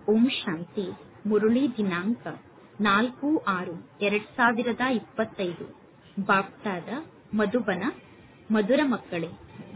ಓಂ ಶಾಂತಿ ಮುರುಳಿ ದಿನಾಂಕ ನಾಲ್ಕು ಆರು ಎರಡ್ ಸಾವಿರದ ಇಪ್ಪತ್ತೈದು ಬಾಪ್ತಾದ ಮಧುಬನ ಮಧುರ ಮಕ್ಕಳೇ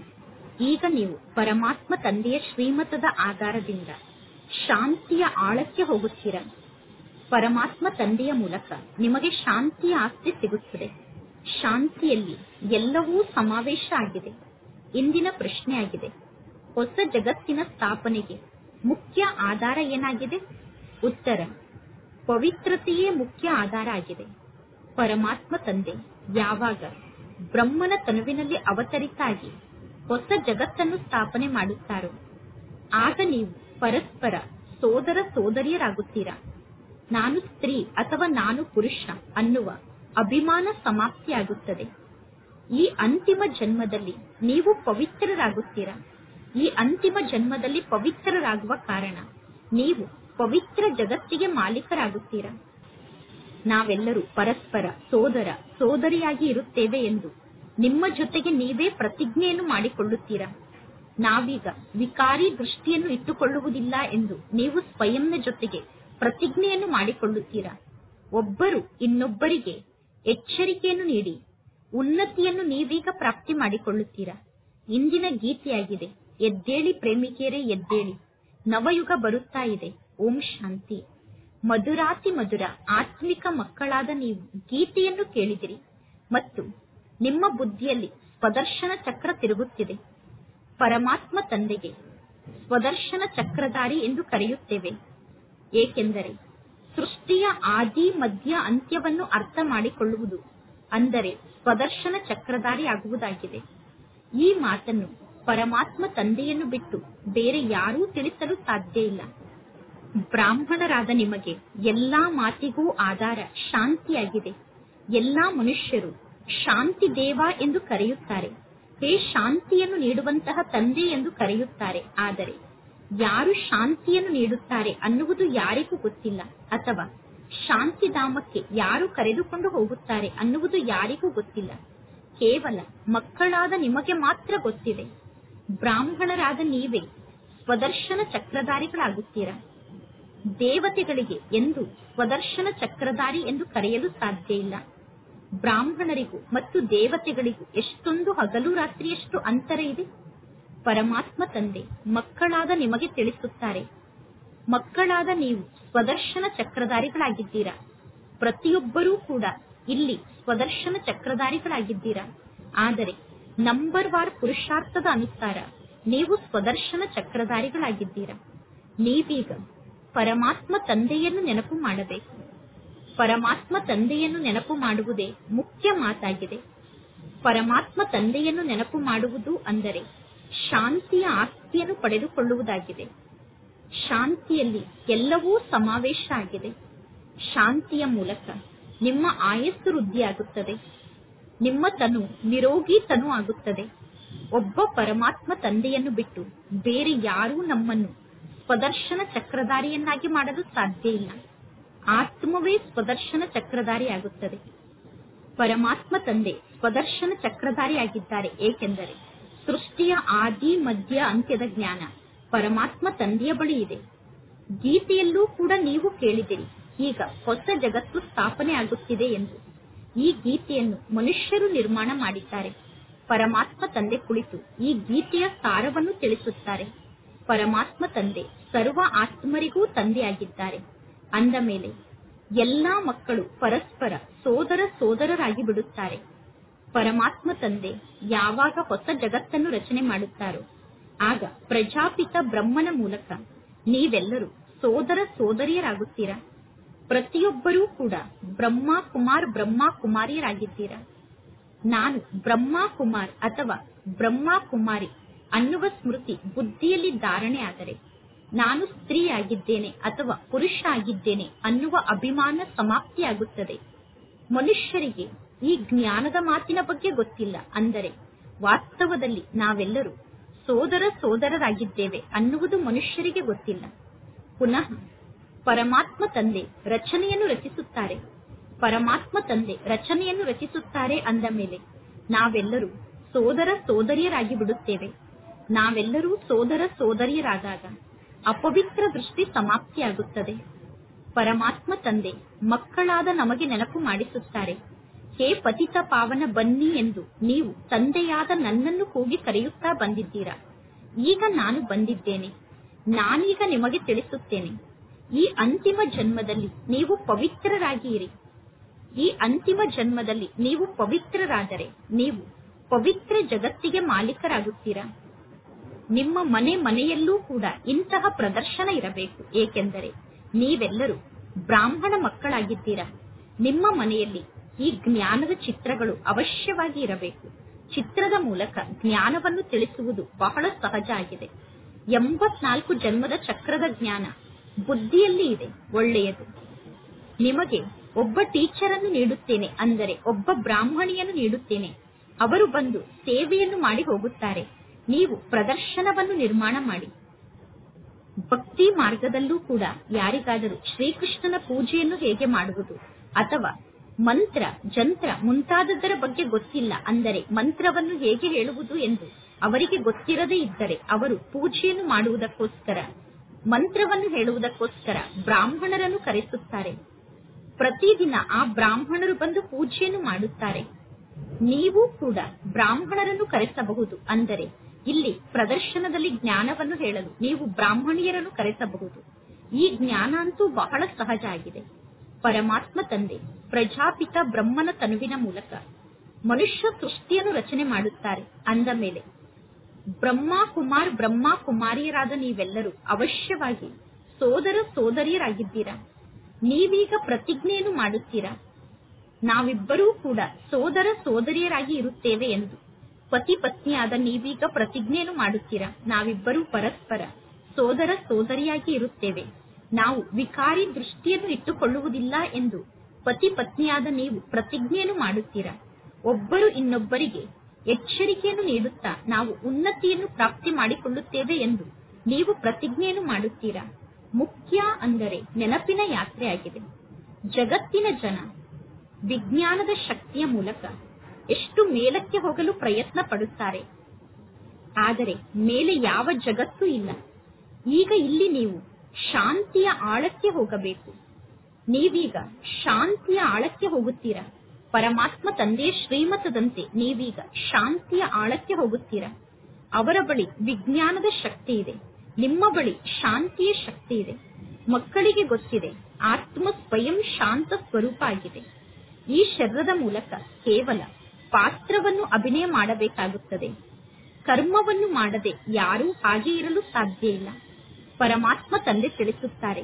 ಈಗ ನೀವು ಪರಮಾತ್ಮ ತಂದೆಯ ಶ್ರೀಮತದ ಆಧಾರದಿಂದ ಶಾಂತಿಯ ಆಳಕ್ಕೆ ಹೋಗುತ್ತೀರಾ ಪರಮಾತ್ಮ ತಂದೆಯ ಮೂಲಕ ನಿಮಗೆ ಶಾಂತಿಯ ಆಸ್ತಿ ಸಿಗುತ್ತದೆ ಶಾಂತಿಯಲ್ಲಿ ಎಲ್ಲವೂ ಸಮಾವೇಶ ಆಗಿದೆ ಇಂದಿನ ಪ್ರಶ್ನೆಯಾಗಿದೆ ಹೊಸ ಜಗತ್ತಿನ ಸ್ಥಾಪನೆಗೆ ಮುಖ್ಯ ಆಧಾರ ಏನಾಗಿದೆ ಉತ್ತರ ಪವಿತ್ರತೆಯೇ ಮುಖ್ಯ ಆಧಾರ ಆಗಿದೆ ಪರಮಾತ್ಮ ತಂದೆ ಯಾವಾಗ ಬ್ರಹ್ಮನ ತನುವಿನಲ್ಲಿ ಅವತರಿತಾಗಿ ಹೊಸ ಜಗತ್ತನ್ನು ಸ್ಥಾಪನೆ ಮಾಡುತ್ತಾರೋ ಆಗ ನೀವು ಪರಸ್ಪರ ಸೋದರ ಸೋದರಿಯರಾಗುತ್ತೀರಾ ನಾನು ಸ್ತ್ರೀ ಅಥವಾ ನಾನು ಪುರುಷ ಅನ್ನುವ ಅಭಿಮಾನ ಸಮಾಪ್ತಿಯಾಗುತ್ತದೆ ಈ ಅಂತಿಮ ಜನ್ಮದಲ್ಲಿ ನೀವು ಪವಿತ್ರರಾಗುತ್ತೀರಾ ಈ ಅಂತಿಮ ಜನ್ಮದಲ್ಲಿ ಪವಿತ್ರರಾಗುವ ಕಾರಣ ನೀವು ಪವಿತ್ರ ಜಗತ್ತಿಗೆ ಮಾಲೀಕರಾಗುತ್ತೀರಾ ನಾವೆಲ್ಲರೂ ಪರಸ್ಪರ ಸೋದರ ಸೋದರಿಯಾಗಿ ಇರುತ್ತೇವೆ ಎಂದು ನಿಮ್ಮ ಜೊತೆಗೆ ನೀವೇ ಪ್ರತಿಜ್ಞೆಯನ್ನು ಮಾಡಿಕೊಳ್ಳುತ್ತೀರಾ ನಾವೀಗ ವಿಕಾರಿ ದೃಷ್ಟಿಯನ್ನು ಇಟ್ಟುಕೊಳ್ಳುವುದಿಲ್ಲ ಎಂದು ನೀವು ಸ್ವಯಂನ ಜೊತೆಗೆ ಪ್ರತಿಜ್ಞೆಯನ್ನು ಮಾಡಿಕೊಳ್ಳುತ್ತೀರಾ ಒಬ್ಬರು ಇನ್ನೊಬ್ಬರಿಗೆ ಎಚ್ಚರಿಕೆಯನ್ನು ನೀಡಿ ಉನ್ನತಿಯನ್ನು ನೀವೀಗ ಪ್ರಾಪ್ತಿ ಮಾಡಿಕೊಳ್ಳುತ್ತೀರಾ ಇಂದಿನ ಗೀತೆಯಾಗಿದೆ ಎದ್ದೇಳಿ ಪ್ರೇಮಿಕೆಯರೇ ಎದ್ದೇಳಿ ನವಯುಗ ಬರುತ್ತಾ ಇದೆ ಓಂ ಶಾಂತಿ ಮಧುರಾತಿ ಮಧುರ ಆತ್ಮಿಕ ಮಕ್ಕಳಾದ ನೀವು ಗೀತೆಯನ್ನು ಕೇಳಿದಿರಿ ಮತ್ತು ನಿಮ್ಮ ಬುದ್ಧಿಯಲ್ಲಿ ಸ್ವದರ್ಶನ ಚಕ್ರ ತಿರುಗುತ್ತಿದೆ ಪರಮಾತ್ಮ ತಂದೆಗೆ ಸ್ವದರ್ಶನ ಚಕ್ರಧಾರಿ ಎಂದು ಕರೆಯುತ್ತೇವೆ ಏಕೆಂದರೆ ಸೃಷ್ಟಿಯ ಆದಿ ಮಧ್ಯ ಅಂತ್ಯವನ್ನು ಅರ್ಥ ಮಾಡಿಕೊಳ್ಳುವುದು ಅಂದರೆ ಸ್ವದರ್ಶನ ಚಕ್ರಧಾರಿ ಆಗುವುದಾಗಿದೆ ಈ ಮಾತನ್ನು ಪರಮಾತ್ಮ ತಂದೆಯನ್ನು ಬಿಟ್ಟು ಬೇರೆ ಯಾರೂ ತಿಳಿಸಲು ಸಾಧ್ಯ ಇಲ್ಲ ಬ್ರಾಹ್ಮಣರಾದ ನಿಮಗೆ ಎಲ್ಲಾ ಮಾತಿಗೂ ಆಧಾರ ಶಾಂತಿಯಾಗಿದೆ ಎಲ್ಲಾ ಮನುಷ್ಯರು ಶಾಂತಿ ದೇವ ಎಂದು ಕರೆಯುತ್ತಾರೆ ಹೇ ಶಾಂತಿಯನ್ನು ನೀಡುವಂತಹ ತಂದೆ ಎಂದು ಕರೆಯುತ್ತಾರೆ ಆದರೆ ಯಾರು ಶಾಂತಿಯನ್ನು ನೀಡುತ್ತಾರೆ ಅನ್ನುವುದು ಯಾರಿಗೂ ಗೊತ್ತಿಲ್ಲ ಅಥವಾ ಶಾಂತಿಧಾಮಕ್ಕೆ ಯಾರು ಕರೆದುಕೊಂಡು ಹೋಗುತ್ತಾರೆ ಅನ್ನುವುದು ಯಾರಿಗೂ ಗೊತ್ತಿಲ್ಲ ಕೇವಲ ಮಕ್ಕಳಾದ ನಿಮಗೆ ಮಾತ್ರ ಗೊತ್ತಿದೆ ಬ್ರಾಹ್ಮಣರಾದ ನೀವೇ ಸ್ವದರ್ಶನ ಚಕ್ರಧಾರಿಗಳಾಗುತ್ತೀರಾ ದೇವತೆಗಳಿಗೆ ಎಂದು ಸ್ವದರ್ಶನ ಚಕ್ರಧಾರಿ ಎಂದು ಕರೆಯಲು ಸಾಧ್ಯ ಇಲ್ಲ ಬ್ರಾಹ್ಮಣರಿಗೂ ಮತ್ತು ದೇವತೆಗಳಿಗೂ ಎಷ್ಟೊಂದು ಹಗಲು ರಾತ್ರಿಯಷ್ಟು ಅಂತರ ಇದೆ ಪರಮಾತ್ಮ ತಂದೆ ಮಕ್ಕಳಾದ ನಿಮಗೆ ತಿಳಿಸುತ್ತಾರೆ ಮಕ್ಕಳಾದ ನೀವು ಸ್ವದರ್ಶನ ಚಕ್ರಧಾರಿಗಳಾಗಿದ್ದೀರಾ ಪ್ರತಿಯೊಬ್ಬರೂ ಕೂಡ ಇಲ್ಲಿ ಸ್ವದರ್ಶನ ಚಕ್ರಧಾರಿಗಳಾಗಿದ್ದೀರಾ ಆದರೆ ನಂಬರ್ ವಾರ್ ಪುರುಷಾರ್ಥದ ಅನುಸಾರ ನೀವು ಸ್ವದರ್ಶನ ಚಕ್ರಧಾರಿಗಳಾಗಿದ್ದೀರಾ ನೀವೀಗ ಪರಮಾತ್ಮ ತಂದೆಯನ್ನು ನೆನಪು ಮಾಡಬೇಕು ಪರಮಾತ್ಮ ತಂದೆಯನ್ನು ನೆನಪು ಮಾಡುವುದೇ ಮುಖ್ಯ ಮಾತಾಗಿದೆ ಪರಮಾತ್ಮ ತಂದೆಯನ್ನು ನೆನಪು ಮಾಡುವುದು ಅಂದರೆ ಶಾಂತಿಯ ಆಸ್ತಿಯನ್ನು ಪಡೆದುಕೊಳ್ಳುವುದಾಗಿದೆ ಶಾಂತಿಯಲ್ಲಿ ಎಲ್ಲವೂ ಸಮಾವೇಶ ಆಗಿದೆ ಶಾಂತಿಯ ಮೂಲಕ ನಿಮ್ಮ ಆಯಸ್ಸು ವೃದ್ಧಿಯಾಗುತ್ತದೆ ನಿಮ್ಮ ತನು ನಿರೋಗಿ ತನು ಆಗುತ್ತದೆ ಒಬ್ಬ ಪರಮಾತ್ಮ ತಂದೆಯನ್ನು ಬಿಟ್ಟು ಬೇರೆ ಯಾರೂ ನಮ್ಮನ್ನು ಸ್ವದರ್ಶನ ಚಕ್ರಧಾರಿಯನ್ನಾಗಿ ಮಾಡಲು ಸಾಧ್ಯ ಇಲ್ಲ ಆತ್ಮವೇ ಸ್ವದರ್ಶನ ಚಕ್ರಧಾರಿ ಆಗುತ್ತದೆ ಪರಮಾತ್ಮ ತಂದೆ ಸ್ವದರ್ಶನ ಚಕ್ರಧಾರಿಯಾಗಿದ್ದಾರೆ ಏಕೆಂದರೆ ಸೃಷ್ಟಿಯ ಆದಿ ಮಧ್ಯ ಅಂತ್ಯದ ಜ್ಞಾನ ಪರಮಾತ್ಮ ತಂದೆಯ ಬಳಿ ಇದೆ ಗೀತೆಯಲ್ಲೂ ಕೂಡ ನೀವು ಕೇಳಿದಿರಿ ಈಗ ಹೊಸ ಜಗತ್ತು ಸ್ಥಾಪನೆ ಆಗುತ್ತಿದೆ ಎಂದು ಈ ಗೀತೆಯನ್ನು ಮನುಷ್ಯರು ನಿರ್ಮಾಣ ಮಾಡಿದ್ದಾರೆ ಪರಮಾತ್ಮ ತಂದೆ ಕುಳಿತು ಈ ಗೀತೆಯ ಸಾರವನ್ನು ತಿಳಿಸುತ್ತಾರೆ ಪರಮಾತ್ಮ ತಂದೆ ಸರ್ವ ಆತ್ಮರಿಗೂ ತಂದೆಯಾಗಿದ್ದಾರೆ ಅಂದ ಮೇಲೆ ಎಲ್ಲಾ ಮಕ್ಕಳು ಪರಸ್ಪರ ಸೋದರ ಸೋದರರಾಗಿ ಬಿಡುತ್ತಾರೆ ಪರಮಾತ್ಮ ತಂದೆ ಯಾವಾಗ ಹೊಸ ಜಗತ್ತನ್ನು ರಚನೆ ಮಾಡುತ್ತಾರೋ ಆಗ ಪ್ರಜಾಪಿತ ಬ್ರಹ್ಮನ ಮೂಲಕ ನೀವೆಲ್ಲರೂ ಸೋದರ ಸೋದರಿಯರಾಗುತ್ತೀರಾ ಪ್ರತಿಯೊಬ್ಬರೂ ಕೂಡ ಬ್ರಹ್ಮ ಕುಮಾರ್ ಬ್ರಹ್ಮ ಕುಮಾರಿಯರಾಗಿದ್ದೀರಾ ನಾನು ಬ್ರಹ್ಮ ಕುಮಾರ್ ಅಥವಾ ಬ್ರಹ್ಮ ಕುಮಾರಿ ಅನ್ನುವ ಸ್ಮೃತಿ ಬುದ್ಧಿಯಲ್ಲಿ ಧಾರಣೆ ಆದರೆ ನಾನು ಸ್ತ್ರೀ ಆಗಿದ್ದೇನೆ ಅಥವಾ ಪುರುಷ ಆಗಿದ್ದೇನೆ ಅನ್ನುವ ಅಭಿಮಾನ ಸಮಾಪ್ತಿಯಾಗುತ್ತದೆ ಮನುಷ್ಯರಿಗೆ ಈ ಜ್ಞಾನದ ಮಾತಿನ ಬಗ್ಗೆ ಗೊತ್ತಿಲ್ಲ ಅಂದರೆ ವಾಸ್ತವದಲ್ಲಿ ನಾವೆಲ್ಲರೂ ಸೋದರ ಸೋದರರಾಗಿದ್ದೇವೆ ಅನ್ನುವುದು ಮನುಷ್ಯರಿಗೆ ಗೊತ್ತಿಲ್ಲ ಪುನಃ ಪರಮಾತ್ಮ ತಂದೆ ರಚನೆಯನ್ನು ರಚಿಸುತ್ತಾರೆ ಪರಮಾತ್ಮ ತಂದೆ ರಚನೆಯನ್ನು ರಚಿಸುತ್ತಾರೆ ಅಂದ ಮೇಲೆ ನಾವೆಲ್ಲರೂ ಸೋದರ ಸೋದರಿಯರಾಗಿ ಬಿಡುತ್ತೇವೆ ನಾವೆಲ್ಲರೂ ಸೋದರ ಸೋದರಿಯರಾದಾಗ ಅಪವಿತ್ರ ದೃಷ್ಟಿ ಸಮಾಪ್ತಿಯಾಗುತ್ತದೆ ಪರಮಾತ್ಮ ತಂದೆ ಮಕ್ಕಳಾದ ನಮಗೆ ನೆನಪು ಮಾಡಿಸುತ್ತಾರೆ ಹೇ ಪತಿತ ಪಾವನ ಬನ್ನಿ ಎಂದು ನೀವು ತಂದೆಯಾದ ನನ್ನನ್ನು ಕೂಗಿ ಕರೆಯುತ್ತಾ ಬಂದಿದ್ದೀರಾ ಈಗ ನಾನು ಬಂದಿದ್ದೇನೆ ನಾನೀಗ ನಿಮಗೆ ತಿಳಿಸುತ್ತೇನೆ ಈ ಅಂತಿಮ ಜನ್ಮದಲ್ಲಿ ನೀವು ಪವಿತ್ರರಾಗಿ ಇರಿ ಈ ಅಂತಿಮ ಜನ್ಮದಲ್ಲಿ ನೀವು ಪವಿತ್ರರಾದರೆ ನೀವು ಪವಿತ್ರ ಜಗತ್ತಿಗೆ ಮಾಲೀಕರಾಗುತ್ತೀರಾ ನಿಮ್ಮ ಮನೆ ಮನೆಯಲ್ಲೂ ಕೂಡ ಇಂತಹ ಪ್ರದರ್ಶನ ಇರಬೇಕು ಏಕೆಂದರೆ ನೀವೆಲ್ಲರೂ ಬ್ರಾಹ್ಮಣ ಮಕ್ಕಳಾಗಿದ್ದೀರಾ ನಿಮ್ಮ ಮನೆಯಲ್ಲಿ ಈ ಜ್ಞಾನದ ಚಿತ್ರಗಳು ಅವಶ್ಯವಾಗಿ ಇರಬೇಕು ಚಿತ್ರದ ಮೂಲಕ ಜ್ಞಾನವನ್ನು ತಿಳಿಸುವುದು ಬಹಳ ಸಹಜ ಆಗಿದೆ ಎಂಬತ್ನಾಲ್ಕು ಜನ್ಮದ ಚಕ್ರದ ಜ್ಞಾನ ಬುದ್ಧಿಯಲ್ಲಿ ಇದೆ ಒಳ್ಳೆಯದು ನಿಮಗೆ ಒಬ್ಬ ಟೀಚರ್ ಅನ್ನು ನೀಡುತ್ತೇನೆ ಅಂದರೆ ಒಬ್ಬ ಬ್ರಾಹ್ಮಣಿಯನ್ನು ನೀಡುತ್ತೇನೆ ಅವರು ಬಂದು ಸೇವೆಯನ್ನು ಮಾಡಿ ಹೋಗುತ್ತಾರೆ ನೀವು ಪ್ರದರ್ಶನವನ್ನು ನಿರ್ಮಾಣ ಮಾಡಿ ಭಕ್ತಿ ಮಾರ್ಗದಲ್ಲೂ ಕೂಡ ಯಾರಿಗಾದರೂ ಶ್ರೀಕೃಷ್ಣನ ಪೂಜೆಯನ್ನು ಹೇಗೆ ಮಾಡುವುದು ಅಥವಾ ಮಂತ್ರ ಜಂತ್ರ ಮುಂತಾದದರ ಬಗ್ಗೆ ಗೊತ್ತಿಲ್ಲ ಅಂದರೆ ಮಂತ್ರವನ್ನು ಹೇಗೆ ಹೇಳುವುದು ಎಂದು ಅವರಿಗೆ ಗೊತ್ತಿರದೇ ಇದ್ದರೆ ಅವರು ಪೂಜೆಯನ್ನು ಮಾಡುವುದಕ್ಕೋಸ್ಕರ ಮಂತ್ರವನ್ನು ಹೇಳುವುದಕ್ಕೋಸ್ಕರ ಬ್ರಾಹ್ಮಣರನ್ನು ಕರೆಸುತ್ತಾರೆ ಪ್ರತಿದಿನ ಆ ಬ್ರಾಹ್ಮಣರು ಬಂದು ಪೂಜೆಯನ್ನು ಮಾಡುತ್ತಾರೆ ನೀವು ಕೂಡ ಬ್ರಾಹ್ಮಣರನ್ನು ಕರೆಸಬಹುದು ಅಂದರೆ ಇಲ್ಲಿ ಪ್ರದರ್ಶನದಲ್ಲಿ ಜ್ಞಾನವನ್ನು ಹೇಳಲು ನೀವು ಬ್ರಾಹ್ಮಣಿಯರನ್ನು ಕರೆಸಬಹುದು ಈ ಜ್ಞಾನ ಅಂತೂ ಬಹಳ ಸಹಜ ಆಗಿದೆ ಪರಮಾತ್ಮ ತಂದೆ ಪ್ರಜಾಪಿತ ಬ್ರಹ್ಮನ ತನುವಿನ ಮೂಲಕ ಮನುಷ್ಯ ಸೃಷ್ಟಿಯನ್ನು ರಚನೆ ಮಾಡುತ್ತಾರೆ ಅಂದ ಮೇಲೆ ಬ್ರಹ್ಮ ಕುಮಾರ್ ಬ್ರಹ್ಮ ಕುಮಾರಿಯರಾದ ನೀವೆಲ್ಲರೂ ಅವಶ್ಯವಾಗಿ ಸೋದರ ಸೋದರಿಯರಾಗಿದ್ದೀರಾ ನೀವೀಗ ಪ್ರತಿಜ್ಞೆಯನ್ನು ಮಾಡುತ್ತೀರಾ ನಾವಿಬ್ಬರೂ ಕೂಡ ಸೋದರ ಸೋದರಿಯರಾಗಿ ಇರುತ್ತೇವೆ ಎಂದು ಪತಿ ಪತ್ನಿಯಾದ ನೀವೀಗ ಪ್ರತಿಜ್ಞೆಯನ್ನು ಮಾಡುತ್ತೀರಾ ನಾವಿಬ್ಬರೂ ಪರಸ್ಪರ ಸೋದರ ಸೋದರಿಯಾಗಿ ಇರುತ್ತೇವೆ ನಾವು ವಿಕಾರಿ ದೃಷ್ಟಿಯನ್ನು ಇಟ್ಟುಕೊಳ್ಳುವುದಿಲ್ಲ ಎಂದು ಪತಿ ಪತ್ನಿಯಾದ ನೀವು ಪ್ರತಿಜ್ಞೆಯನ್ನು ಮಾಡುತ್ತೀರಾ ಒಬ್ಬರು ಇನ್ನೊಬ್ಬರಿಗೆ ಎಚ್ಚರಿಕೆಯನ್ನು ನೀಡುತ್ತಾ ನಾವು ಉನ್ನತಿಯನ್ನು ಪ್ರಾಪ್ತಿ ಮಾಡಿಕೊಳ್ಳುತ್ತೇವೆ ಎಂದು ನೀವು ಪ್ರತಿಜ್ಞೆಯನ್ನು ಮಾಡುತ್ತೀರಾ ಮುಖ್ಯ ಅಂದರೆ ನೆನಪಿನ ಯಾತ್ರೆಯಾಗಿದೆ ಜಗತ್ತಿನ ಜನ ವಿಜ್ಞಾನದ ಶಕ್ತಿಯ ಮೂಲಕ ಎಷ್ಟು ಮೇಲಕ್ಕೆ ಹೋಗಲು ಪ್ರಯತ್ನ ಪಡುತ್ತಾರೆ ಆದರೆ ಮೇಲೆ ಯಾವ ಜಗತ್ತೂ ಇಲ್ಲ ಈಗ ಇಲ್ಲಿ ನೀವು ಶಾಂತಿಯ ಆಳಕ್ಕೆ ಹೋಗಬೇಕು ನೀವೀಗ ಶಾಂತಿಯ ಆಳಕ್ಕೆ ಹೋಗುತ್ತೀರಾ ಪರಮಾತ್ಮ ತಂದೆಯ ಶ್ರೀಮತದಂತೆ ನೀವೀಗ ಶಾಂತಿಯ ಆಳಕ್ಕೆ ಹೋಗುತ್ತೀರಾ ಅವರ ಬಳಿ ವಿಜ್ಞಾನದ ಶಕ್ತಿ ಇದೆ ನಿಮ್ಮ ಬಳಿ ಶಾಂತಿಯ ಶಕ್ತಿ ಇದೆ ಮಕ್ಕಳಿಗೆ ಗೊತ್ತಿದೆ ಆತ್ಮ ಸ್ವಯಂ ಶಾಂತ ಸ್ವರೂಪ ಆಗಿದೆ ಈ ಶರೀರದ ಮೂಲಕ ಕೇವಲ ಪಾತ್ರವನ್ನು ಅಭಿನಯ ಮಾಡಬೇಕಾಗುತ್ತದೆ ಕರ್ಮವನ್ನು ಮಾಡದೆ ಯಾರೂ ಹಾಗೆ ಇರಲು ಸಾಧ್ಯ ಇಲ್ಲ ಪರಮಾತ್ಮ ತಂದೆ ತಿಳಿಸುತ್ತಾರೆ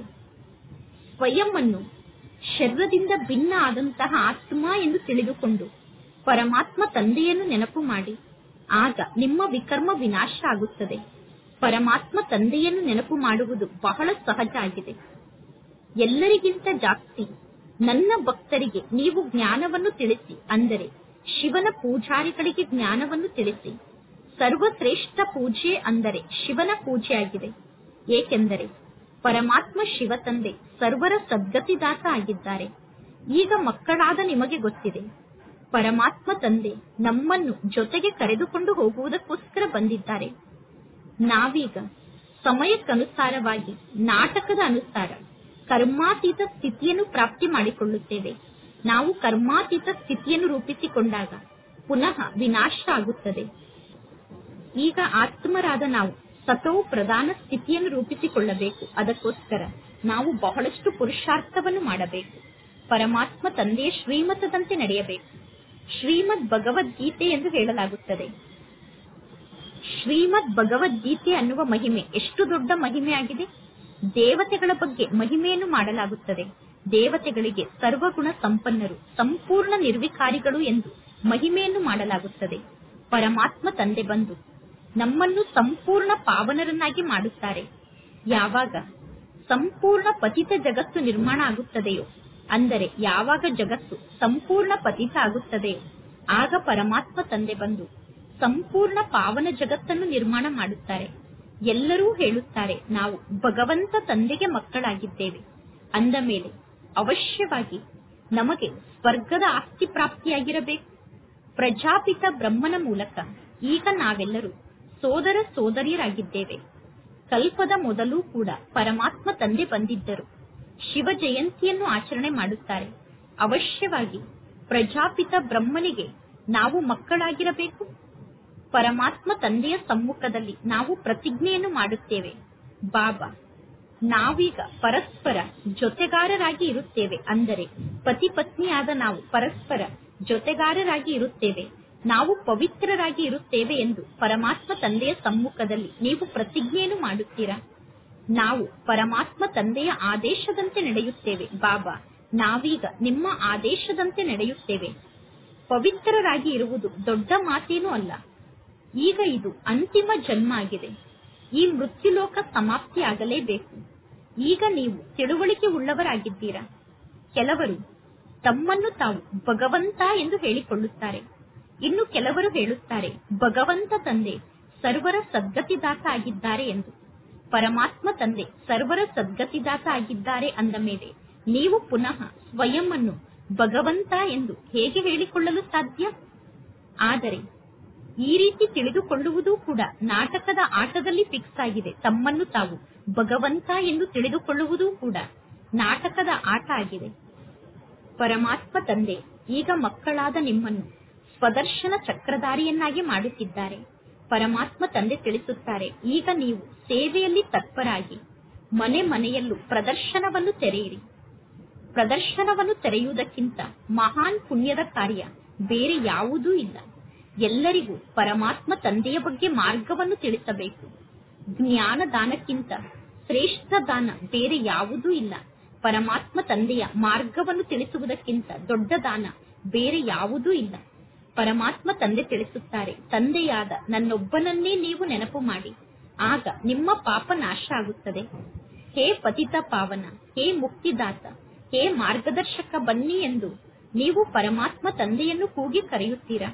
ಸ್ವಯಂ ಅನ್ನು ಶರೀರದಿಂದ ಭಿನ್ನ ಆದಂತಹ ಆತ್ಮ ಎಂದು ತಿಳಿದುಕೊಂಡು ಪರಮಾತ್ಮ ತಂದೆಯನ್ನು ನೆನಪು ಮಾಡಿ ಆಗ ನಿಮ್ಮ ವಿಕರ್ಮ ವಿನಾಶ ಆಗುತ್ತದೆ ಪರಮಾತ್ಮ ತಂದೆಯನ್ನು ನೆನಪು ಮಾಡುವುದು ಬಹಳ ಸಹಜ ಆಗಿದೆ ಎಲ್ಲರಿಗಿಂತ ಜಾಸ್ತಿ ನನ್ನ ಭಕ್ತರಿಗೆ ನೀವು ಜ್ಞಾನವನ್ನು ತಿಳಿಸಿ ಅಂದರೆ ಶಿವನ ಪೂಜಾರಿಗಳಿಗೆ ಜ್ಞಾನವನ್ನು ತಿಳಿಸಿ ಸರ್ವಶ್ರೇಷ್ಠ ಪೂಜೆ ಅಂದರೆ ಶಿವನ ಪೂಜೆ ಆಗಿದೆ ಏಕೆಂದರೆ ಪರಮಾತ್ಮ ಶಿವ ತಂದೆ ಸರ್ವರ ಸದ್ಗತಿದಾತ ಆಗಿದ್ದಾರೆ ಈಗ ಮಕ್ಕಳಾದ ನಿಮಗೆ ಗೊತ್ತಿದೆ ಪರಮಾತ್ಮ ತಂದೆ ನಮ್ಮನ್ನು ಜೊತೆಗೆ ಕರೆದುಕೊಂಡು ಹೋಗುವುದಕ್ಕೋಸ್ಕರ ಬಂದಿದ್ದಾರೆ ನಾವೀಗ ಸಮಯಕ್ಕನುಸಾರವಾಗಿ ನಾಟಕದ ಅನುಸಾರ ಕರ್ಮಾತೀತ ಸ್ಥಿತಿಯನ್ನು ಪ್ರಾಪ್ತಿ ಮಾಡಿಕೊಳ್ಳುತ್ತೇವೆ ನಾವು ಕರ್ಮಾತೀತ ಸ್ಥಿತಿಯನ್ನು ರೂಪಿಸಿಕೊಂಡಾಗ ಪುನಃ ವಿನಾಶ ಆಗುತ್ತದೆ ಈಗ ಆತ್ಮರಾದ ನಾವು ಸತೋ ಪ್ರಧಾನ ಸ್ಥಿತಿಯನ್ನು ರೂಪಿಸಿಕೊಳ್ಳಬೇಕು ಅದಕ್ಕೋಸ್ಕರ ನಾವು ಬಹಳಷ್ಟು ಪುರುಷಾರ್ಥವನ್ನು ಮಾಡಬೇಕು ಪರಮಾತ್ಮ ತಂದೆಯ ಶ್ರೀಮತದಂತೆ ನಡೆಯಬೇಕು ಶ್ರೀಮದ್ ಭಗವದ್ಗೀತೆ ಎಂದು ಹೇಳಲಾಗುತ್ತದೆ ಶ್ರೀಮದ್ ಭಗವದ್ಗೀತೆ ಅನ್ನುವ ಮಹಿಮೆ ಎಷ್ಟು ದೊಡ್ಡ ಮಹಿಮೆ ಆಗಿದೆ ದೇವತೆಗಳ ಬಗ್ಗೆ ಮಹಿಮೆಯನ್ನು ಮಾಡಲಾಗುತ್ತದೆ ದೇವತೆಗಳಿಗೆ ಸರ್ವಗುಣ ಸಂಪನ್ನರು ಸಂಪೂರ್ಣ ನಿರ್ವಿಕಾರಿಗಳು ಎಂದು ಮಹಿಮೆಯನ್ನು ಮಾಡಲಾಗುತ್ತದೆ ಪರಮಾತ್ಮ ತಂದೆ ಬಂದು ನಮ್ಮನ್ನು ಸಂಪೂರ್ಣ ಪಾವನರನ್ನಾಗಿ ಮಾಡುತ್ತಾರೆ ಯಾವಾಗ ಸಂಪೂರ್ಣ ಪತಿತ ಜಗತ್ತು ನಿರ್ಮಾಣ ಆಗುತ್ತದೆಯೋ ಅಂದರೆ ಯಾವಾಗ ಜಗತ್ತು ಸಂಪೂರ್ಣ ಪತಿತ ಆಗುತ್ತದೆಯೋ ಆಗ ಪರಮಾತ್ಮ ತಂದೆ ಬಂದು ಸಂಪೂರ್ಣ ಪಾವನ ಜಗತ್ತನ್ನು ನಿರ್ಮಾಣ ಮಾಡುತ್ತಾರೆ ಎಲ್ಲರೂ ಹೇಳುತ್ತಾರೆ ನಾವು ಭಗವಂತ ತಂದೆಗೆ ಮಕ್ಕಳಾಗಿದ್ದೇವೆ ಅಂದ ಮೇಲೆ ಅವಶ್ಯವಾಗಿ ನಮಗೆ ಸ್ವರ್ಗದ ಆಸ್ತಿ ಪ್ರಾಪ್ತಿಯಾಗಿರಬೇಕು ಪ್ರಜಾಪಿತ ಬ್ರಹ್ಮನ ಮೂಲಕ ಈಗ ನಾವೆಲ್ಲರೂ ಸೋದರ ಸೋದರಿಯರಾಗಿದ್ದೇವೆ ಕಲ್ಪದ ಮೊದಲು ಕೂಡ ಪರಮಾತ್ಮ ತಂದೆ ಬಂದಿದ್ದರು ಶಿವ ಜಯಂತಿಯನ್ನು ಆಚರಣೆ ಮಾಡುತ್ತಾರೆ ಅವಶ್ಯವಾಗಿ ಪ್ರಜಾಪಿತ ಬ್ರಹ್ಮನಿಗೆ ನಾವು ಮಕ್ಕಳಾಗಿರಬೇಕು ಪರಮಾತ್ಮ ತಂದೆಯ ಸಮ್ಮುಖದಲ್ಲಿ ನಾವು ಪ್ರತಿಜ್ಞೆಯನ್ನು ಮಾಡುತ್ತೇವೆ ಬಾಬಾ ನಾವೀಗ ಪರಸ್ಪರ ಜೊತೆಗಾರರಾಗಿ ಇರುತ್ತೇವೆ ಅಂದರೆ ಪತಿ ಪತ್ನಿಯಾದ ನಾವು ಪರಸ್ಪರ ಜೊತೆಗಾರರಾಗಿ ಇರುತ್ತೇವೆ ನಾವು ಪವಿತ್ರರಾಗಿ ಇರುತ್ತೇವೆ ಎಂದು ಪರಮಾತ್ಮ ತಂದೆಯ ಸಮ್ಮುಖದಲ್ಲಿ ನೀವು ಪ್ರತಿಜ್ಞೆಯನ್ನು ಮಾಡುತ್ತೀರಾ ನಾವು ಪರಮಾತ್ಮ ತಂದೆಯ ಆದೇಶದಂತೆ ನಡೆಯುತ್ತೇವೆ ಬಾಬಾ ನಾವೀಗ ನಿಮ್ಮ ಆದೇಶದಂತೆ ನಡೆಯುತ್ತೇವೆ ಪವಿತ್ರರಾಗಿ ಇರುವುದು ದೊಡ್ಡ ಮಾತೇನೂ ಅಲ್ಲ ಈಗ ಇದು ಅಂತಿಮ ಜನ್ಮ ಆಗಿದೆ ಈ ಮೃತ್ಯುಲೋಕ ಸಮಾಪ್ತಿಯಾಗಲೇಬೇಕು ಈಗ ನೀವು ತಿಳುವಳಿಕೆ ಉಳ್ಳವರಾಗಿದ್ದೀರಾ ಕೆಲವರು ತಮ್ಮನ್ನು ತಾವು ಭಗವಂತ ಎಂದು ಹೇಳಿಕೊಳ್ಳುತ್ತಾರೆ ಇನ್ನು ಕೆಲವರು ಹೇಳುತ್ತಾರೆ ಭಗವಂತ ತಂದೆ ಸರ್ವರ ಸದ್ಗತಿದಾತ ಆಗಿದ್ದಾರೆ ಎಂದು ಪರಮಾತ್ಮ ತಂದೆ ಸರ್ವರ ಸದ್ಗತಿದಾತ ಆಗಿದ್ದಾರೆ ಅಂದ ಮೇಲೆ ನೀವು ಪುನಃ ಸ್ವಯಂ ಅನ್ನು ಭಗವಂತ ಎಂದು ಹೇಗೆ ಹೇಳಿಕೊಳ್ಳಲು ಸಾಧ್ಯ ಆದರೆ ಈ ರೀತಿ ತಿಳಿದುಕೊಳ್ಳುವುದು ಕೂಡ ನಾಟಕದ ಆಟದಲ್ಲಿ ಫಿಕ್ಸ್ ಆಗಿದೆ ತಮ್ಮನ್ನು ತಾವು ಭಗವಂತ ಎಂದು ತಿಳಿದುಕೊಳ್ಳುವುದೂ ಕೂಡ ನಾಟಕದ ಆಟ ಆಗಿದೆ ಪರಮಾತ್ಮ ತಂದೆ ಈಗ ಮಕ್ಕಳಾದ ನಿಮ್ಮನ್ನು ಸ್ವದರ್ಶನ ಚಕ್ರಧಾರಿಯನ್ನಾಗಿ ಮಾಡುತ್ತಿದ್ದಾರೆ ಪರಮಾತ್ಮ ತಂದೆ ತಿಳಿಸುತ್ತಾರೆ ಈಗ ನೀವು ಸೇವೆಯಲ್ಲಿ ತತ್ಪರಾಗಿ ಮನೆ ಮನೆಯಲ್ಲೂ ಪ್ರದರ್ಶನವನ್ನು ತೆರೆಯಿರಿ ಪ್ರದರ್ಶನವನ್ನು ತೆರೆಯುವುದಕ್ಕಿಂತ ಮಹಾನ್ ಪುಣ್ಯದ ಕಾರ್ಯ ಬೇರೆ ಯಾವುದೂ ಇಲ್ಲ ಎಲ್ಲರಿಗೂ ಪರಮಾತ್ಮ ತಂದೆಯ ಬಗ್ಗೆ ಮಾರ್ಗವನ್ನು ತಿಳಿಸಬೇಕು ಜ್ಞಾನ ದಾನಕ್ಕಿಂತ ಶ್ರೇಷ್ಠ ದಾನ ಬೇರೆ ಯಾವುದೂ ಇಲ್ಲ ಪರಮಾತ್ಮ ತಂದೆಯ ಮಾರ್ಗವನ್ನು ತಿಳಿಸುವುದಕ್ಕಿಂತ ದೊಡ್ಡ ದಾನ ಬೇರೆ ಯಾವುದೂ ಇಲ್ಲ ಪರಮಾತ್ಮ ತಂದೆ ತಿಳಿಸುತ್ತಾರೆ ತಂದೆಯಾದ ನನ್ನೊಬ್ಬನನ್ನೇ ನೀವು ನೆನಪು ಮಾಡಿ ಆಗ ನಿಮ್ಮ ಪಾಪ ನಾಶ ಆಗುತ್ತದೆ ಹೇ ಪತಿತ ಪಾವನ ಹೇ ಮುಕ್ತಿದಾತ ಹೇ ಮಾರ್ಗದರ್ಶಕ ಬನ್ನಿ ಎಂದು ನೀವು ಪರಮಾತ್ಮ ತಂದೆಯನ್ನು ಕೂಗಿ ಕರೆಯುತ್ತೀರಾ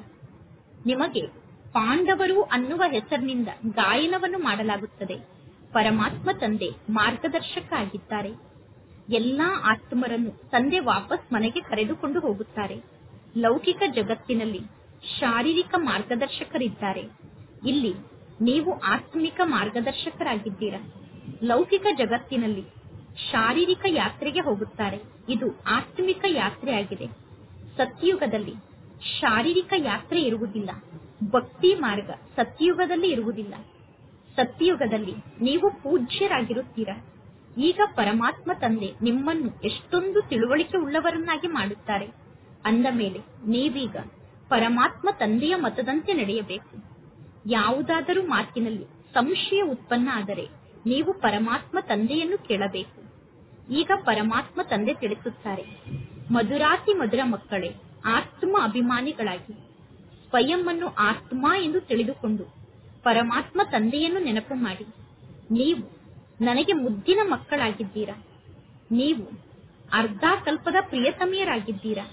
ನಿಮಗೆ ಪಾಂಡವರು ಅನ್ನುವ ಹೆಸರಿನಿಂದ ಗಾಯನವನ್ನು ಮಾಡಲಾಗುತ್ತದೆ ಪರಮಾತ್ಮ ತಂದೆ ಮಾರ್ಗದರ್ಶಕ ಆಗಿದ್ದಾರೆ ಎಲ್ಲಾ ಆತ್ಮರನ್ನು ತಂದೆ ವಾಪಸ್ ಮನೆಗೆ ಕರೆದುಕೊಂಡು ಹೋಗುತ್ತಾರೆ ಲೌಕಿಕ ಜಗತ್ತಿನಲ್ಲಿ ಶಾರೀರಿಕ ಮಾರ್ಗದರ್ಶಕರಿದ್ದಾರೆ ಇಲ್ಲಿ ನೀವು ಆತ್ಮಿಕ ಮಾರ್ಗದರ್ಶಕರಾಗಿದ್ದೀರಾ ಲೌಕಿಕ ಜಗತ್ತಿನಲ್ಲಿ ಶಾರೀರಿಕ ಯಾತ್ರೆಗೆ ಹೋಗುತ್ತಾರೆ ಇದು ಆತ್ಮಿಕ ಯಾತ್ರೆ ಆಗಿದೆ ಸತ್ಯುಗದಲ್ಲಿ ಶಾರೀರಿಕ ಯಾತ್ರೆ ಇರುವುದಿಲ್ಲ ಭಕ್ತಿ ಮಾರ್ಗ ಸತ್ಯುಗದಲ್ಲಿ ಇರುವುದಿಲ್ಲ ಸತ್ಯಯುಗದಲ್ಲಿ ನೀವು ಪೂಜ್ಯರಾಗಿರುತ್ತೀರಾ ಈಗ ಪರಮಾತ್ಮ ತಂದೆ ನಿಮ್ಮನ್ನು ಎಷ್ಟೊಂದು ತಿಳುವಳಿಕೆ ಉಳ್ಳವರನ್ನಾಗಿ ಮಾಡುತ್ತಾರೆ ಅಂದ ಮೇಲೆ ನೀವೀಗ ಪರಮಾತ್ಮ ತಂದೆಯ ಮತದಂತೆ ನಡೆಯಬೇಕು ಯಾವುದಾದರೂ ಮಾತಿನಲ್ಲಿ ಸಂಶಯ ಉತ್ಪನ್ನ ಆದರೆ ನೀವು ಪರಮಾತ್ಮ ತಂದೆಯನ್ನು ಕೇಳಬೇಕು ಈಗ ಪರಮಾತ್ಮ ತಂದೆ ತಿಳಿಸುತ್ತಾರೆ ಮಧುರಾತಿ ಮಧುರ ಮಕ್ಕಳೇ ಆತ್ಮ ಅಭಿಮಾನಿಗಳಾಗಿ ಸ್ವಯಂ ಅನ್ನು ಆತ್ಮ ಎಂದು ತಿಳಿದುಕೊಂಡು ಪರಮಾತ್ಮ ತಂದೆಯನ್ನು ನೆನಪು ಮಾಡಿ ನೀವು ನನಗೆ ಮುದ್ದಿನ ಮಕ್ಕಳಾಗಿದ್ದೀರಾ ನೀವು ಅರ್ಧ ಕಲ್ಪದ ಪ್ರಿಯತಮಿಯರಾಗಿದ್ದೀರಾ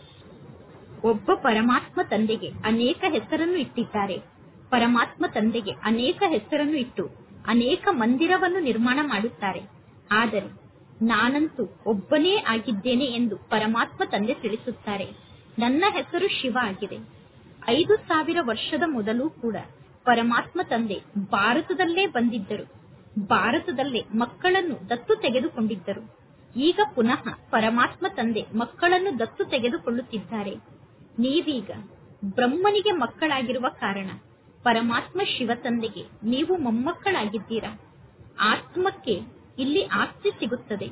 ಒಬ್ಬ ಪರಮಾತ್ಮ ತಂದೆಗೆ ಅನೇಕ ಹೆಸರನ್ನು ಇಟ್ಟಿದ್ದಾರೆ ಪರಮಾತ್ಮ ತಂದೆಗೆ ಅನೇಕ ಹೆಸರನ್ನು ಇಟ್ಟು ಅನೇಕ ಮಂದಿರವನ್ನು ನಿರ್ಮಾಣ ಮಾಡುತ್ತಾರೆ ಆದರೆ ನಾನಂತೂ ಒಬ್ಬನೇ ಆಗಿದ್ದೇನೆ ಎಂದು ಪರಮಾತ್ಮ ತಂದೆ ತಿಳಿಸುತ್ತಾರೆ ನನ್ನ ಹೆಸರು ಶಿವ ಆಗಿದೆ ಐದು ಸಾವಿರ ವರ್ಷದ ಮೊದಲು ಕೂಡ ಪರಮಾತ್ಮ ತಂದೆ ಭಾರತದಲ್ಲೇ ಬಂದಿದ್ದರು ಭಾರತದಲ್ಲೇ ಮಕ್ಕಳನ್ನು ದತ್ತು ತೆಗೆದುಕೊಂಡಿದ್ದರು ಈಗ ಪುನಃ ಪರಮಾತ್ಮ ತಂದೆ ಮಕ್ಕಳನ್ನು ದತ್ತು ತೆಗೆದುಕೊಳ್ಳುತ್ತಿದ್ದಾರೆ ನೀವೀಗ ಬ್ರಹ್ಮನಿಗೆ ಮಕ್ಕಳಾಗಿರುವ ಕಾರಣ ಪರಮಾತ್ಮ ಶಿವ ತಂದೆಗೆ ನೀವು ಮೊಮ್ಮಕ್ಕಳಾಗಿದ್ದೀರಾ ಆತ್ಮಕ್ಕೆ ಇಲ್ಲಿ ಆಸ್ತಿ ಸಿಗುತ್ತದೆ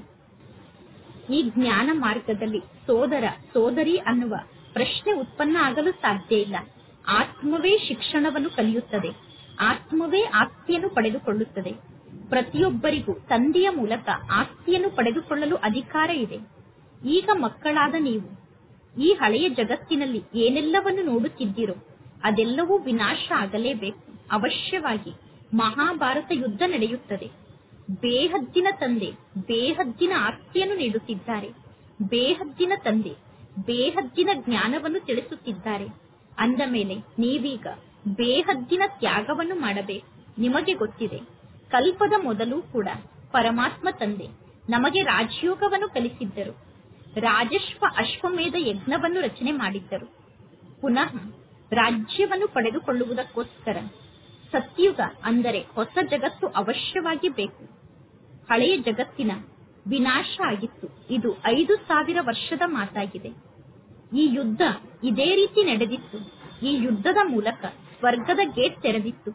ಈ ಜ್ಞಾನ ಮಾರ್ಗದಲ್ಲಿ ಸೋದರ ಸೋದರಿ ಅನ್ನುವ ಪ್ರಶ್ನೆ ಉತ್ಪನ್ನ ಆಗಲು ಸಾಧ್ಯ ಇಲ್ಲ ಆತ್ಮವೇ ಶಿಕ್ಷಣವನ್ನು ಕಲಿಯುತ್ತದೆ ಆತ್ಮವೇ ಆಸ್ತಿಯನ್ನು ಪಡೆದುಕೊಳ್ಳುತ್ತದೆ ಪ್ರತಿಯೊಬ್ಬರಿಗೂ ತಂದೆಯ ಮೂಲಕ ಆಸ್ತಿಯನ್ನು ಪಡೆದುಕೊಳ್ಳಲು ಅಧಿಕಾರ ಇದೆ ಈಗ ಮಕ್ಕಳಾದ ನೀವು ಈ ಹಳೆಯ ಜಗತ್ತಿನಲ್ಲಿ ಏನೆಲ್ಲವನ್ನು ನೋಡುತ್ತಿದ್ದೀರೋ ಅದೆಲ್ಲವೂ ವಿನಾಶ ಆಗಲೇಬೇಕು ಅವಶ್ಯವಾಗಿ ಮಹಾಭಾರತ ಯುದ್ಧ ನಡೆಯುತ್ತದೆ ಬೇಹದ್ದಿನ ತಂದೆ ಬೇಹದ್ದಿನ ಆಸ್ತಿಯನ್ನು ನೀಡುತ್ತಿದ್ದಾರೆ ಬೇಹದ್ದಿನ ತಂದೆ ಬೇಹದ್ದಿನ ಜ್ಞಾನವನ್ನು ತಿಳಿಸುತ್ತಿದ್ದಾರೆ ಅಂದ ಮೇಲೆ ನೀವೀಗ ಬೇಹದ್ದಿನ ತ್ಯಾಗವನ್ನು ಮಾಡಬೇಕು ನಿಮಗೆ ಗೊತ್ತಿದೆ ಕಲ್ಪದ ಮೊದಲು ಕೂಡ ಪರಮಾತ್ಮ ತಂದೆ ನಮಗೆ ರಾಜಯೋಗವನ್ನು ಕಲಿಸಿದ್ದರು ರಾಜಶ್ವ ಅಶ್ವಮೇಧ ಯಜ್ಞವನ್ನು ರಚನೆ ಮಾಡಿದ್ದರು ಪುನಃ ರಾಜ್ಯವನ್ನು ಪಡೆದುಕೊಳ್ಳುವುದಕ್ಕೋಸ್ಕರ ಸತ್ಯುಗ ಅಂದರೆ ಹೊಸ ಜಗತ್ತು ಅವಶ್ಯವಾಗಿ ಬೇಕು ಹಳೆಯ ಜಗತ್ತಿನ ವಿನಾಶ ಆಗಿತ್ತು ಇದು ಐದು ಸಾವಿರ ವರ್ಷದ ಮಾತಾಗಿದೆ ಈ ಯುದ್ಧ ಇದೇ ರೀತಿ ನಡೆದಿತ್ತು ಈ ಯುದ್ಧದ ಮೂಲಕ ಸ್ವರ್ಗದ ಗೇಟ್ ತೆರೆದಿತ್ತು